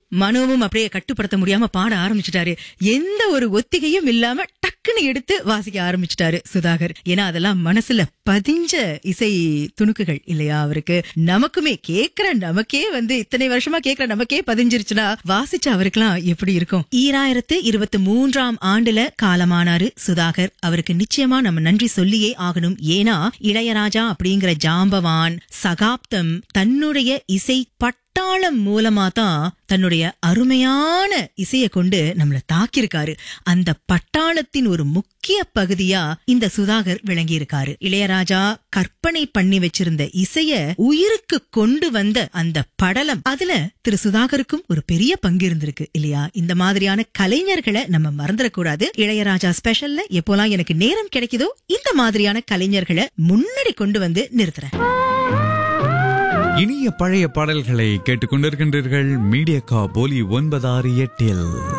மனோவும் அப்படியே கட்டுப்படுத்த முடியாம பாட ஆரம்பிச்சிட்டாரு எந்த ஒரு ஒத்திகையும் இல்லாம டக்குன்னு எடுத்து வாசிக்க ஆரம்பிச்சிட்டாரு சுதாகர் ஏன்னா அதெல்லாம் மனசுல பதிஞ்ச இசை துணுக்குகள் இல்லையா அவருக்கு நமக்குமே கேக்குற நமக்கே வந்து இத்தனை வருஷமா கேக்குற நமக்கே பதிஞ்சிருச்சுன்னா வாசிச்ச அவருக்கெல்லாம் எப்படி இருக்கும் ஈராயிரத்து இருபத்தி மூன்றாம் ஆண்டுல காலமானாரு சுதாகர் அவருக்கு நிச்சயமா நம்ம நன்றி சொல்லியே ஆகணும் ஏன்னா இளையராஜா அப்படிங்கிற ஜாம்பவான் சகாப்தம் தன்னுடைய இசை பட்டாளம் மூலமா தான் தன்னுடைய அருமையான இசைய கொண்டு நம்மள தாக்கியிருக்காரு அந்த பட்டாளத்தின் ஒரு முக்கிய பகுதியா இந்த சுதாகர் விளங்கி இருக்காரு இளையராஜா கற்பனை பண்ணி வச்சிருந்த இசைய உயிருக்கு கொண்டு வந்த அந்த படலம் அதுல திரு சுதாகருக்கும் ஒரு பெரிய பங்கு இருந்திருக்கு இல்லையா இந்த மாதிரியான கலைஞர்களை நம்ம மறந்துடக்கூடாது இளையராஜா ஸ்பெஷல்ல எப்போலாம் எனக்கு நேரம் கிடைக்குதோ இந்த மாதிரியான கலைஞர்களை முன்னாடி கொண்டு வந்து நிறுத்துறேன் இனிய பழைய பாடல்களை கேட்டுக்கொண்டிருக்கின்றீர்கள் மீடியா கா போலி ஒன்பதாறு எட்டில்